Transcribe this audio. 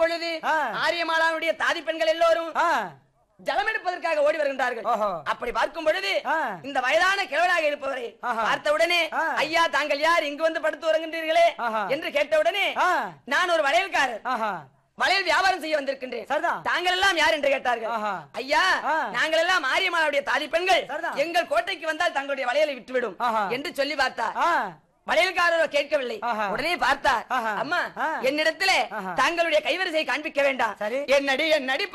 பொழுது ஆ. ஆரியமாலாவுடைய தாதி பெண்கள் எல்லோரும் ஆ, ஜலம் எடுப்பதற்காக ஓடி வருகின்றார்கள் ஓஹோ. அப்படி பார்க்கும் பொழுது ஆ. இந்த வயதான கிழவனாக இருப்பவரை ஆஹா. பார்த்தவுடனே ஆ. ஐயா தாங்கள் யார் இங்கு வந்து படுத்து உறங்குகிறீர்களே ஆஹா. என்று கேட்டவுடனே ஆ, நான் ஒரு வளையல்காரர் ஆஹா, வளையல் வியாபாரம் செய்ய வந்திருக்கின்றேன் சரிதான். தாங்கள் எல்லாம் யார் என்று கேட்டார்கள் ஆஹா. ஐயா ஆ. நாங்கள் எல்லாம் ஆரியமாலாவுடைய தாதி பெண்கள் சரிதான். எங்கள் கோட்டைக்கு வந்தால் தங்களுடைய வளையலை விட்டுவிடும் ஆஹா. என்று சொல்லி பார்த்தார் ஆ, வளையல்காரரோ கேட்கவில்லை ஆஹா. உடனே பார்த்தார் ஆஹா. அம்மா ஆ. என்னிடத்திலே ஆஹா. தங்களுடைய கைவரிசை காண்பிக்க வேண்டாம் சரி. என்னடி என்னடி